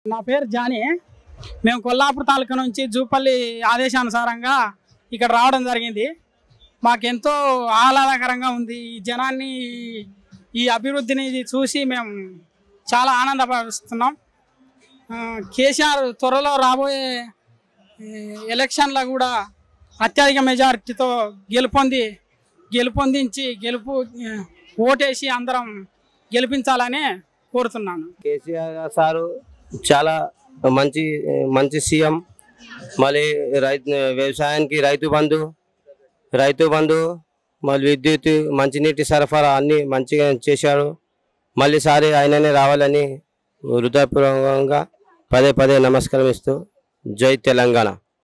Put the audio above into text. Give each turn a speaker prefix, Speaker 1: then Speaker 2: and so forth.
Speaker 1: నా పేరు జానీ మేము కొల్లాపూర్ తాలూకా నుంచి జూపల్లి ఆదేశానుసారంగా ఇక్కడ రావడం జరిగింది మాకెంతో ఆహ్లాదకరంగా ఉంది ఈ జనాన్ని ఈ అభివృద్ధిని చూసి మేము చాలా ఆనందపరుస్తున్నాం ఆ, కేసీఆర్ త్వరలో రాబోయే ఈ, ఎలక్షన్లో కూడా అత్యధిక మెజారిటీతో గెలుపొంది గెలుపొందించి గెలుపు ఆ, ఓటేసి అందరం గెలిపించాలని కోరుతున్నాను
Speaker 2: కేసీఆర్ సారు చాలా మంచి మంచి సీఎం మళ్ళీ రైతు వ్యవసాయానికి రైతు బంధు రైతు బంధు మళ్ళీ విద్యుత్ మంచినీటి సరఫరా అన్నీ మంచిగా చేశారు మళ్ళీ సారి ఆయననే రావాలని హృదయపూర్వకంగా పదే పదే నమస్కారం ఇస్తూ జై తెలంగాణ